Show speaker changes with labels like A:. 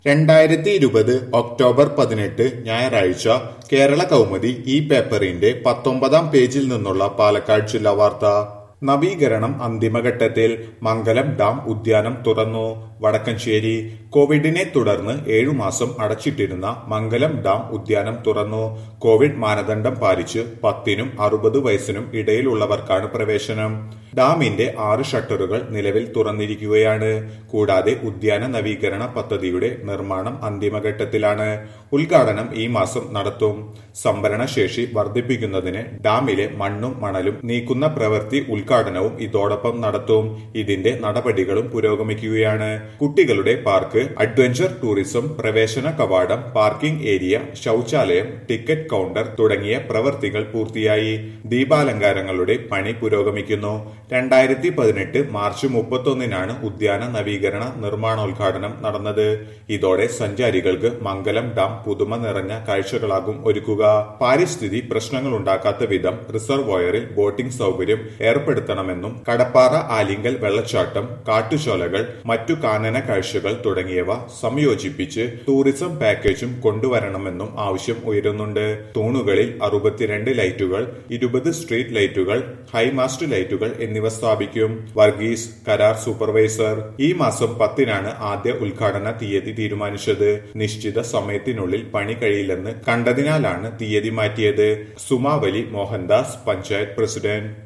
A: രണ്ടായിരത്തി ഇരുപത് ഒക്ടോബർ പതിനെട്ട് ഞായറാഴ്ച കേരള കൗമുദി ഈ പേപ്പറിന്റെ പത്തൊമ്പതാം പേജിൽ നിന്നുള്ള പാലക്കാട് ജില്ലാ വാർത്ത നവീകരണം അന്തിമഘട്ടത്തിൽ മംഗലം ഡാം ഉദ്യാനം തുറന്നു വടക്കഞ്ചേരി കോവിഡിനെ തുടർന്ന് ഏഴു മാസം അടച്ചിട്ടിരുന്ന മംഗലം ഡാം ഉദ്യാനം തുറന്നു കോവിഡ് മാനദണ്ഡം പാലിച്ച് പത്തിനും അറുപത് വയസ്സിനും ഇടയിലുള്ളവർക്കാണ് പ്രവേശനം ഡാമിന്റെ ആറ് ഷട്ടറുകൾ നിലവിൽ തുറന്നിരിക്കുകയാണ് കൂടാതെ ഉദ്യാന നവീകരണ പദ്ധതിയുടെ നിർമ്മാണം അന്തിമഘട്ടത്തിലാണ് ഉദ്ഘാടനം ഈ മാസം നടത്തും സംഭരണ ശേഷി വർദ്ധിപ്പിക്കുന്നതിന് ഡാമിലെ മണ്ണും മണലും നീക്കുന്ന പ്രവൃത്തി ഉദ്ഘാടനവും ഇതോടൊപ്പം നടത്തും ഇതിന്റെ നടപടികളും പുരോഗമിക്കുകയാണ് കുട്ടികളുടെ പാർക്ക് അഡ്വഞ്ചർ ടൂറിസം പ്രവേശന കവാടം പാർക്കിംഗ് ഏരിയ ശൌചാലയം ടിക്കറ്റ് കൗണ്ടർ തുടങ്ങിയ പ്രവൃത്തികൾ പൂർത്തിയായി ദീപാലങ്കാരങ്ങളുടെ പണി പുരോഗമിക്കുന്നു രണ്ടായിരത്തി പതിനെട്ട് മാർച്ച് മുപ്പത്തൊന്നിനാണ് ഉദ്യാന നവീകരണ നിർമ്മാണോദ്ഘാടനം നടന്നത് ഇതോടെ സഞ്ചാരികൾക്ക് മംഗലം ഡാം പുതുമ നിറഞ്ഞ കാഴ്ചകളാകും ഒരുക്കുക പാരിസ്ഥിതി പ്രശ്നങ്ങളുണ്ടാക്കാത്ത വിധം റിസർവോയറിൽ ബോട്ടിംഗ് സൗകര്യം ഏർപ്പെടുത്തണമെന്നും കടപ്പാറ ആലിങ്കൽ വെള്ളച്ചാട്ടം കാട്ടുചോലകൾ മറ്റു കാനന കാഴ്ചകൾ തുടങ്ങിയവ സംയോജിപ്പിച്ച് ടൂറിസം പാക്കേജും കൊണ്ടുവരണമെന്നും ആവശ്യം ഉയരുന്നുണ്ട് തൂണുകളിൽ അറുപത്തിരണ്ട് ലൈറ്റുകൾ ഇരുപത് സ്ട്രീറ്റ് ലൈറ്റുകൾ ഹൈമാസ്റ്റ് ലൈറ്റുകൾ എന്നിവ സ്ഥാപിക്കും വർഗീസ് കരാർ സൂപ്പർവൈസർ ഈ മാസം പത്തിനാണ് ആദ്യ ഉദ്ഘാടന തീയതി തീരുമാനിച്ചത് നിശ്ചിത സമയത്തിനുള്ളിൽ പണി കഴിയില്ലെന്ന് കണ്ടതിനാലാണ് തീയതി മാറ്റിയത് സുമാവലി മോഹൻദാസ് പഞ്ചായത്ത് പ്രസിഡന്റ്